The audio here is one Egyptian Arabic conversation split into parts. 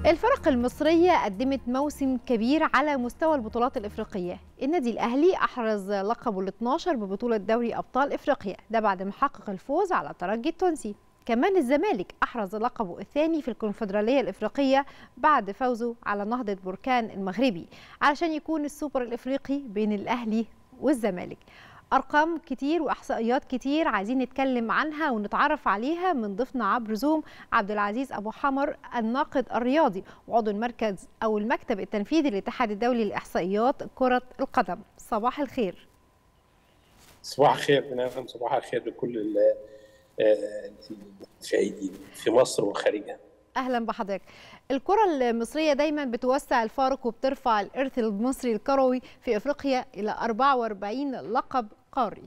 الفرق المصرية قدمت موسم كبير على مستوى البطولات الإفريقية النادي الأهلي أحرز لقبه ال 12 ببطولة دوري أبطال إفريقيا ده بعد ما حقق الفوز على الترجي التونسي كمان الزمالك أحرز لقبه الثاني في الكونفدرالية الإفريقية بعد فوزه على نهضة بركان المغربي علشان يكون السوبر الإفريقي بين الأهلي والزمالك ارقام كتير واحصائيات كتير عايزين نتكلم عنها ونتعرف عليها من ضيفنا عبر زوم عبد العزيز ابو حمر الناقد الرياضي وعضو المركز او المكتب التنفيذي للاتحاد الدولي للاحصائيات كره القدم صباح الخير صباح الخير بنادم صباح الخير لكل المشاهدين في مصر وخارجها اهلا بحضرتك الكره المصريه دايما بتوسع الفارق وبترفع الارث المصري الكروي في افريقيا الى 44 لقب قاري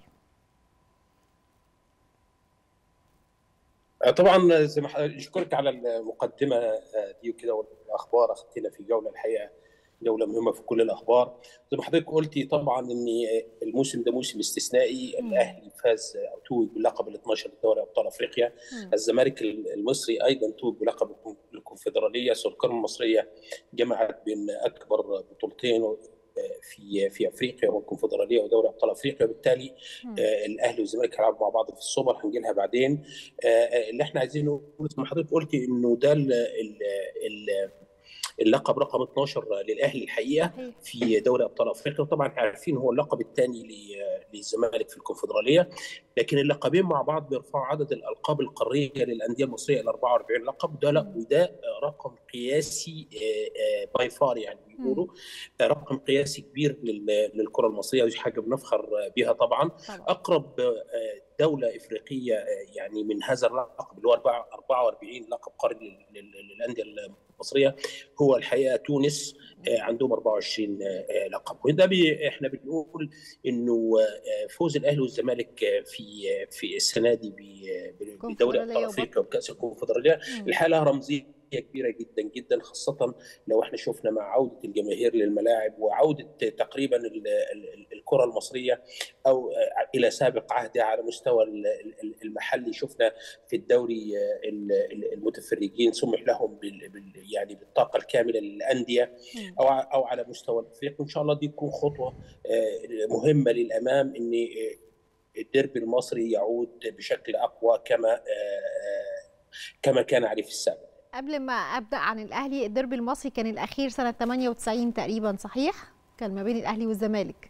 طبعا زي ما اشكرك على المقدمه دي وكده والاخبار اخذتنا في جوله الحقيقه جوله مهمه في كل الاخبار زي ما حضرتك قلتي طبعا ان الموسم ده موسم استثنائي م. الاهلي فاز او توج بلقب ال 12 لدوري ابطال افريقيا م. الزمالك المصري ايضا توج بلقب الكونفدراليه الكره المصريه جمعت بين اكبر بطولتين في في افريقيا والكونفدراليه ودوري ابطال افريقيا وبالتالي آه الاهلي والزمالك هيلعبوا مع بعض في السوبر هنجي لها بعدين آه اللي احنا عايزين نقول زي ما حضرتك قلتي انه ده ال ال ال اللقب رقم 12 للاهلي الحقيقه في دوري ابطال افريقيا وطبعا عارفين هو اللقب الثاني للزمالك في الكونفدراليه لكن اللقبين مع بعض بيرفعوا عدد الالقاب القاريه للانديه المصريه الى 44 لقب وده لا وده رقم قياسي باي فار يعني بيقولوا رقم قياسي كبير للكره المصريه ودي حاجه بنفخر بها طبعا اقرب دوله افريقيه يعني من هذا اللقب اللي هو 44 لقب قاري للانديه المصريه هو الحقيقه تونس عندهم 24 لقب وده بي احنا بنقول انه فوز الاهلي والزمالك في في السنه دي بدوري ابطال افريقيا وكاس الكونفدراليه الحقيقه لها رمزيه كبيره جدا جدا خاصه لو احنا شفنا مع عوده الجماهير للملاعب وعوده تقريبا الكره المصريه او الى سابق عهدها على مستوى المحلي شفنا في الدوري المتفرجين سمح لهم يعني بالطاقه الكامله للانديه او او على مستوى الافريقي وان شاء الله دي تكون خطوه مهمه للامام ان الديربي المصري يعود بشكل اقوى كما كما كان عليه في السابق قبل ما ابدا عن الاهلي الديربي المصري كان الاخير سنه 98 تقريبا صحيح كان ما بين الاهلي والزمالك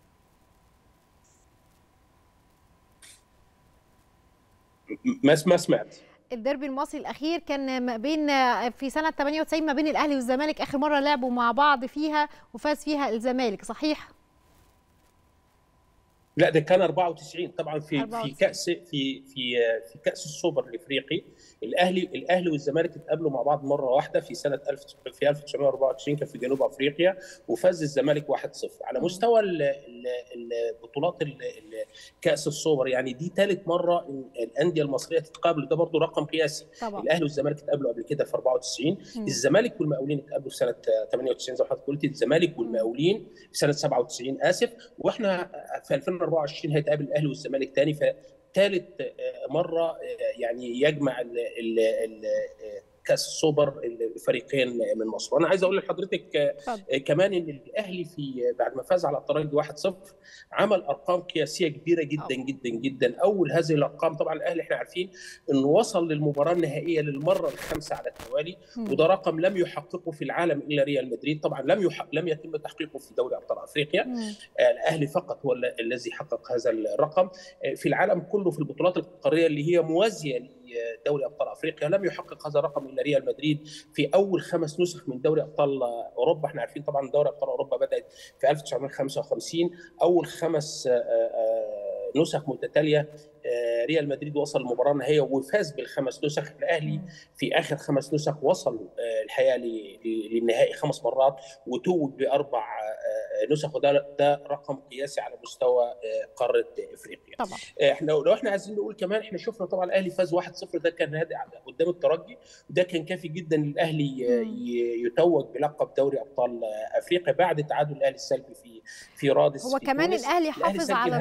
ما ما سمعت الديربي المصري الاخير كان ما بين في سنه 98 ما بين الاهلي والزمالك اخر مره لعبوا مع بعض فيها وفاز فيها الزمالك صحيح لا ده كان 94 طبعا في 94. في كاس في في في كاس السوبر الافريقي الاهلي الاهلي والزمالك اتقابلوا مع بعض مره واحده في سنه 1000 في 1994 كان في جنوب افريقيا وفاز الزمالك 1-0 على مستوى البطولات كاس السوبر يعني دي ثالث مره الانديه المصريه تتقابل ده برضه رقم قياسي طبعا. الاهلي والزمالك اتقابلوا قبل كده في 94 م. الزمالك والمقاولين اتقابلوا في سنه 98 زي ما حضرتك قلت الزمالك والمقاولين في سنه 97 اسف واحنا في 2024 هيتقابل الاهلي والزمالك ثاني ثالث مره يعني يجمع ال ال ال كاس السوبر الفريقين من مصر وانا عايز اقول لحضرتك كمان ان الاهلي في بعد ما فاز على الترجي 1-0 عمل ارقام قياسيه كبيره جدا جدا جدا اول هذه الارقام طبعا الاهلي احنا عارفين انه وصل للمباراه النهائيه للمره الخامسه على التوالي وده رقم لم يحققه في العالم الا ريال مدريد طبعا لم يحق لم يتم تحقيقه في دوري ابطال افريقيا الاهلي فقط هو الذي حقق هذا الرقم في العالم كله في البطولات القاريه اللي هي موازيه دوري ابطال افريقيا لم يحقق هذا الرقم الا ريال مدريد في اول خمس نسخ من دوري ابطال اوروبا احنا عارفين طبعا دوري ابطال اوروبا بدات في 1955 اول خمس نسخ متتاليه ريال مدريد وصل المباراه النهائيه وفاز بالخمس نسخ الاهلي في اخر خمس نسخ وصل الحقيقه للنهائي خمس مرات وتوج باربع نسخ وده ده رقم قياسي على مستوى قاره افريقيا. طبعا احنا لو احنا عايزين نقول كمان احنا شفنا طبعا الاهلي فاز 1-0 ده كان هادئ قدام الترجي وده كان كافي جدا للاهلي يتوج بلقب دوري ابطال افريقيا بعد تعادل الاهلي السلبي في في رادس هو في كمان تونس. الاهلي حافظ على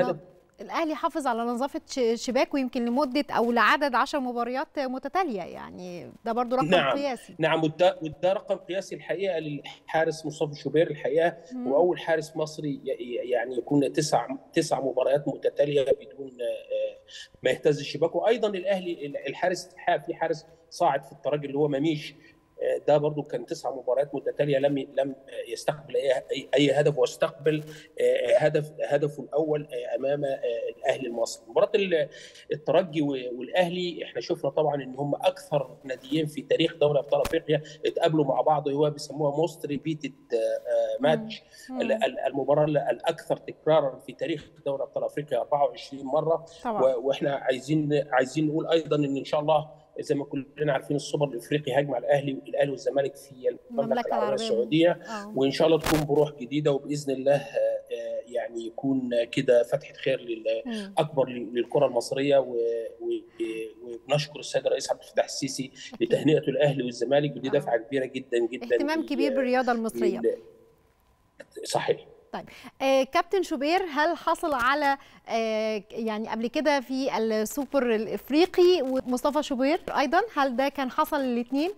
الاهلي حافظ على نظافه شباكه يمكن لمده او لعدد 10 مباريات متتاليه يعني ده برضو رقم نعم. قياسي نعم وده, وده رقم قياسي الحقيقه للحارس مصطفى شوبير الحقيقه مم. واول حارس مصري يعني يكون تسع تسع مباريات متتاليه بدون ما يهتز شباكه وايضا الاهلي الحارس في حارس صاعد في الترجي اللي هو مميش ده برضو كان تسع مباريات متتاليه لم لم يستقبل اي اي هدف واستقبل هدف هدفه الاول امام الاهلي المصري مباراه الترجي والاهلي احنا شفنا طبعا ان هم اكثر ناديين في تاريخ دوري ابطال افريقيا اتقابلوا مع بعض هو بيسموها موست ريبيتد ماتش المباراه الاكثر تكرارا في تاريخ دوري ابطال افريقيا 24 مره طبعا. واحنا عايزين عايزين نقول ايضا ان ان شاء الله زي ما كلنا عارفين السوبر الافريقي هجمع الاهلي الاهلي والزمالك في المملكه العربيه السعوديه آه. وان شاء الله تكون بروح جديده وباذن الله يعني يكون كده فتحه خير اكبر للكره المصريه ونشكر السيد الرئيس عبد الفتاح السيسي لتهنئته الاهلي والزمالك ودي دفعه كبيره جدا جدا اهتمام كبير بالرياضه المصريه صحيح طيب آه كابتن شوبير هل حصل على آه يعني قبل كده في السوبر الافريقي ومصطفى شوبير ايضا هل ده كان حصل الاثنين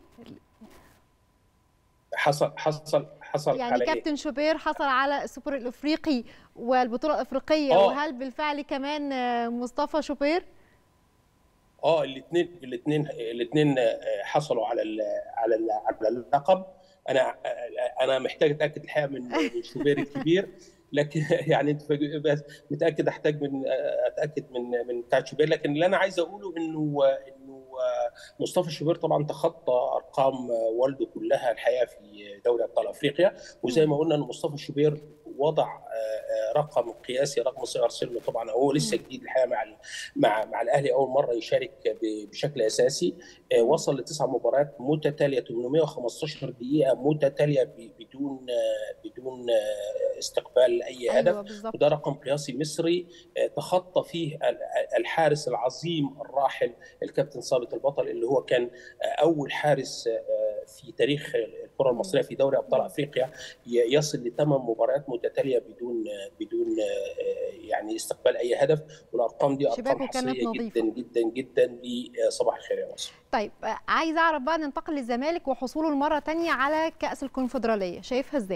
حصل حصل حصل يعني على كابتن إيه؟ شوبير حصل على السوبر الافريقي والبطوله الافريقيه آه. وهل بالفعل كمان آه مصطفى شوبير اه الاثنين الاثنين الاثنين حصلوا على ال على ال على اللقب انا انا محتاج اتاكد الحقيقه من من شوبير الكبير لكن يعني انت بس متاكد احتاج من اتاكد من من بتاع شوبير لكن اللي انا عايز اقوله انه انه مصطفى شوبير طبعا تخطى ارقام والده كلها الحقيقه في دوري ابطال افريقيا وزي ما قلنا ان مصطفى شوبير وضع رقم قياسي رقم صغر سنه طبعا هو لسه جديد الحقيقه مع مع مع الاهلي اول مره يشارك بشكل اساسي وصل لتسع مباريات متتاليه 815 دقيقه متتاليه بدون بدون استقبال اي أيوة هدف بالظبط. وده رقم قياسي مصري تخطى فيه الحارس العظيم الراحل الكابتن ثابت البطل اللي هو كان اول حارس في تاريخ الكره المصريه في دوري ابطال افريقيا يصل لثمان مباريات متتاليه بدون بدون يعني استقبال اي هدف والارقام دي ارقام شباكه كانت حصريه نظيفة. جدا جدا جدا لصباح الخير يا مصر طيب آه، عايز اعرف بقى ننتقل للزمالك وحصوله المره تانية على كاس الكونفدراليه شايفها ازاي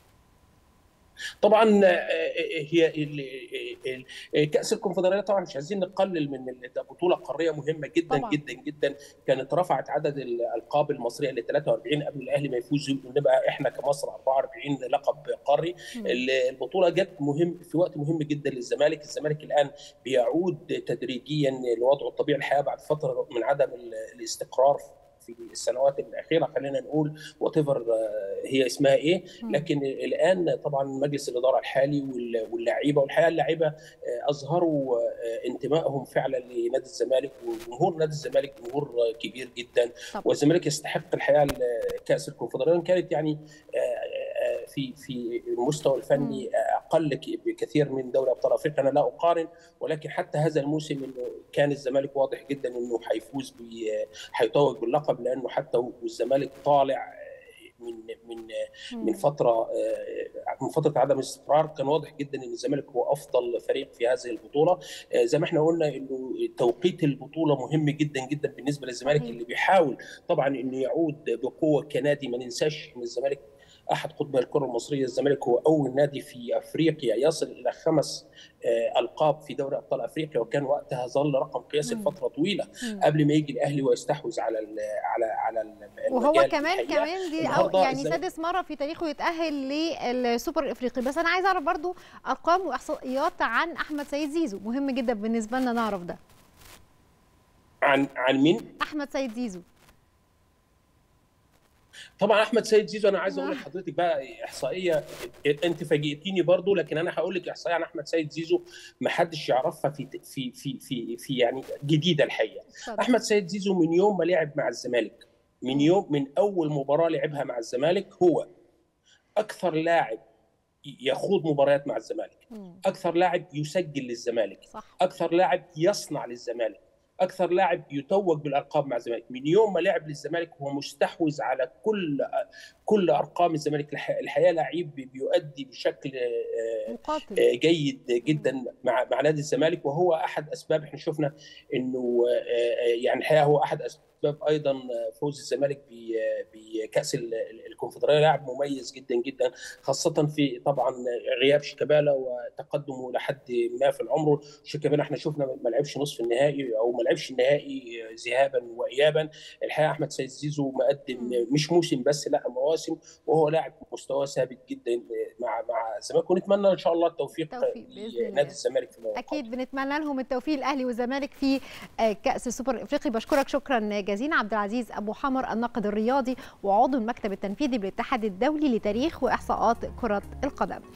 طبعا هي ال- ال- كاس الكونفدراليه طبعا مش عايزين نقلل من ال- ده بطوله قاريه مهمه جدا طبعاً. جدا جدا كانت رفعت عدد الالقاب المصريه ل 43 قبل الاهلي ما يفوز نبقى احنا كمصر 44 لقب قاري مم. ال- البطوله جت مهم في وقت مهم جدا للزمالك الزمالك الان بيعود تدريجيا لوضعه الطبيعي الحقيقه بعد فتره من عدم ال- الاستقرار في السنوات الاخيره خلينا نقول وات هي اسمها ايه مم. لكن الان طبعا مجلس الاداره الحالي وال- واللعيبه والحقيقه اللعيبه آه، اظهروا آه، انتمائهم فعلا لنادي الزمالك وجمهور نادي الزمالك جمهور آه، كبير جدا طبعا. والزمالك يستحق الحقيقه كاس الكونفدراليه وإن كانت يعني آه، آه، في في المستوى الفني اقل ك- بكثير من دوري ابطال افريقيا انا لا اقارن ولكن حتى هذا الموسم انه كان الزمالك واضح جدا انه هيفوز ب هيتوج باللقب لانه حتى والزمالك طالع من من من فتره من فتره عدم الاستقرار كان واضح جدا ان الزمالك هو افضل فريق في هذه البطوله زي ما احنا قلنا انه توقيت البطوله مهم جدا جدا بالنسبه للزمالك صحيح. اللي بيحاول طبعا انه يعود بقوه كنادي ما ننساش ان الزمالك احد قطبي الكره المصريه الزمالك هو اول نادي في افريقيا يصل الى خمس آه، القاب في دوري ابطال افريقيا وكان وقتها ظل رقم قياسي مم. لفتره طويله مم. قبل ما يجي الاهلي ويستحوذ على ال على على ال- وهو المجال كمان الحقيقة. كمان دي أو النهاردة يعني الزمالك- سادس مره في تاريخه يتاهل للسوبر الافريقي بس انا عايز اعرف برضو ارقام واحصائيات عن احمد سيد زيزو مهم جدا بالنسبه لنا نعرف ده عن عن مين؟ احمد سيد زيزو طبعا احمد سيد زيزو انا عايز اقول نعم. لحضرتك بقى احصائيه انت فاجئتيني برضو لكن انا هقول لك احصائيه عن احمد سيد زيزو ما حدش يعرفها في في في في, في يعني جديده الحقيقه اتفضل. احمد سيد زيزو من يوم ما لعب مع الزمالك من يوم من اول مباراه لعبها مع الزمالك هو اكثر لاعب يخوض مباريات مع الزمالك مم. اكثر لاعب يسجل للزمالك صح اكثر لاعب يصنع للزمالك اكثر لاعب يتوج بالالقاب مع الزمالك من يوم ما لعب للزمالك هو مستحوذ على كل كل ارقام الزمالك الحقيقه لعيب بيؤدي بشكل مقاتل. جيد جدا مع مع نادي الزمالك وهو احد اسباب احنا شفنا انه يعني الحقيقه هو احد اسباب ايضا فوز الزمالك بكاس الكونفدراليه لاعب مميز جدا جدا خاصه في طبعا غياب شيكابالا وتقدمه لحد ما في العمر شيكابالا احنا شفنا ما لعبش نصف النهائي او ما لعبش النهائي ذهابا وايابا الحقيقه احمد سيد زيزو مقدم مش موسم بس لا مواسم وهو لاعب مستواه ثابت جدا مع مع الزمالك ونتمنى ان شاء الله التوفيق لنادي الزمالك في الموضوع اكيد بنتمنى لهم التوفيق الاهلي والزمالك في كاس السوبر الافريقي بشكرك شكرا جزيلا عبد العزيز ابو حمر الناقد الرياضي وعضو المكتب التنفيذي بالاتحاد الدولي لتاريخ واحصاءات كره القدم